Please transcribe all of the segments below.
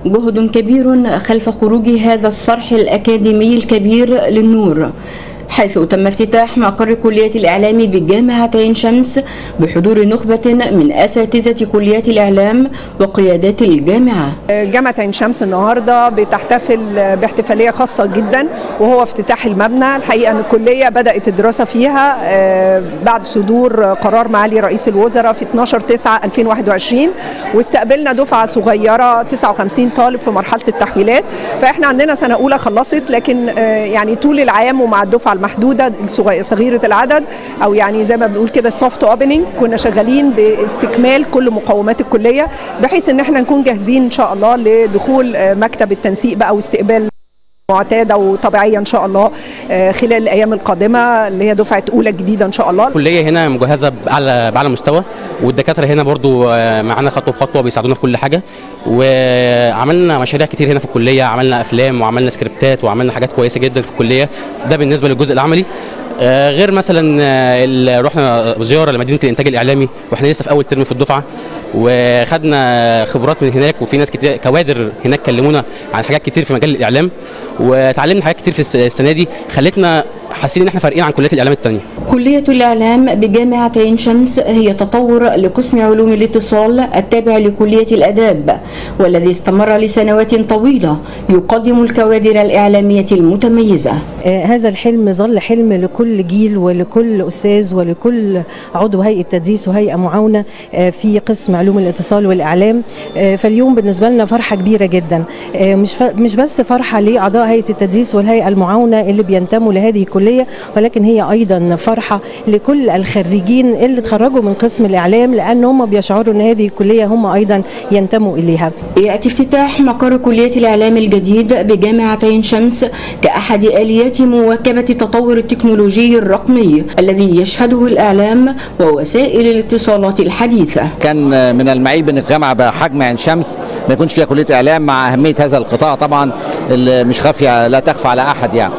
جهد كبير خلف خروج هذا الصرح الأكاديمي الكبير للنور حيث تم افتتاح مقر كلية الإعلام بجامعة عين شمس بحضور نخبة من أساتذة كليات الإعلام وقيادات الجامعة جامعة عين شمس النهاردة بتحتفل باحتفالية خاصة جدا وهو افتتاح المبنى الحقيقة أن الكلية بدأت الدراسة فيها بعد صدور قرار معالي رئيس الوزراء في 12 9 2021 واستقبلنا دفعة صغيرة 59 طالب في مرحلة التحويلات فإحنا عندنا سنة أولى خلصت لكن يعني طول العام ومع الدفعة المحدوده صغيره العدد او يعني زي ما بنقول كده السوفت اوبننج كنا شغالين باستكمال كل مقومات الكليه بحيث ان احنا نكون جاهزين ان شاء الله لدخول مكتب التنسيق بقى واستقبال معتاده وطبيعيه ان شاء الله خلال الايام القادمه اللي هي دفعه اولى جديده ان شاء الله الكليه هنا مجهزه باعلى باعلى مستوى والدكاتره هنا برضو معانا خطوه بخطوه بيساعدونا في كل حاجه وعملنا مشاريع كتير هنا في الكليه عملنا افلام وعملنا سكريبتات وعملنا حاجات كويسه جدا في الكليه ده بالنسبه للجزء العملي غير مثلا رحنا زياره لمدينه الانتاج الاعلامي واحنا لسه في اول ترم في الدفعه وخدنا خبرات من هناك وفي ناس كتير كوادر هناك كلمونا عن حاجات كتير في مجال الاعلام وتعلمنا حاجات كتير في السنه دي خلتنا حاسين ان احنا فارقين عن كليات الاعلام الثانيه. كليه الاعلام بجامعه عين شمس هي تطور لقسم علوم الاتصال التابع لكليه الاداب والذي استمر لسنوات طويله يقدم الكوادر الاعلاميه المتميزه. آه هذا الحلم ظل حلم لكل جيل ولكل استاذ ولكل عضو هيئه تدريس وهيئه معاونه آه في قسم علوم الاتصال والاعلام آه فاليوم بالنسبه لنا فرحه كبيره جدا آه مش مش بس فرحه لاعضاء هيئه التدريس والهيئه المعاونه اللي بينتموا لهذه الكليه ولكن هي ايضا فرحه لكل الخريجين اللي اتخرجوا من قسم الاعلام لان هم بيشعروا ان هذه الكليه هم ايضا ينتموا اليها. ياتي افتتاح مقر كليه الاعلام الجديد بجامعه عين شمس كاحد اليات مواكبه التطور التكنولوجي الرقمي الذي يشهده الاعلام ووسائل الاتصالات الحديثه. كان من المعيب ان الجامعه بحجم عين شمس ما يكونش فيها كليه اعلام مع اهميه هذا القطاع طبعا اللي مش خافيه لا تخفى على احد يعني.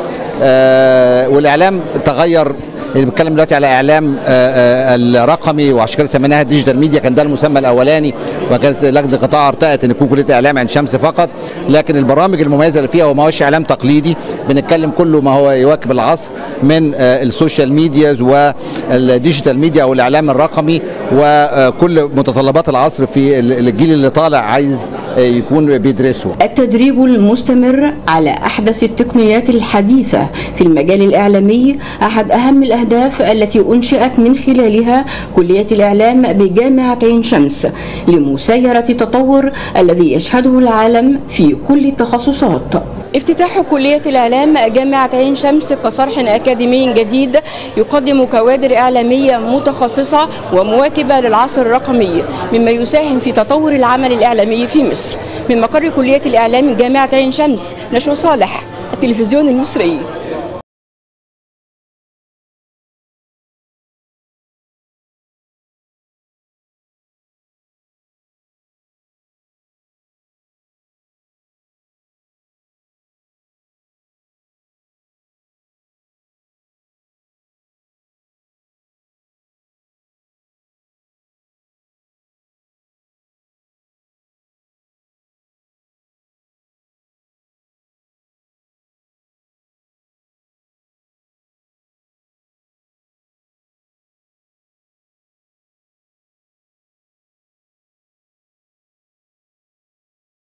آه والاعلام تغير اللي بنتكلم دلوقتي على اعلام آآ آآ الرقمي وعشان كده سميناها ديجيتال ميديا كان ده المسمى الاولاني وكانت لجنه القطاع ارتأت ان يكون كليه اعلام عين شمس فقط لكن البرامج المميزه اللي فيها وما هوش اعلام تقليدي بنتكلم كله ما هو يواكب العصر من السوشيال ميدياز والديجيتال ميديا او الاعلام الرقمي وكل متطلبات العصر في الجيل اللي طالع عايز يكون بيدرسه التدريب المستمر على احدث التقنيات الحديثه في المجال الاعلامي احد اهم الأهداف التي أنشئت من خلالها كلية الإعلام بجامعة عين شمس لمسايرة التطور الذي يشهده العالم في كل التخصصات افتتاح كلية الإعلام جامعة عين شمس كصرح أكاديمي جديد يقدم كوادر إعلامية متخصصة ومواكبة للعصر الرقمي مما يساهم في تطور العمل الإعلامي في مصر من مقر كلية الإعلام جامعة عين شمس نشوى صالح التلفزيون المصري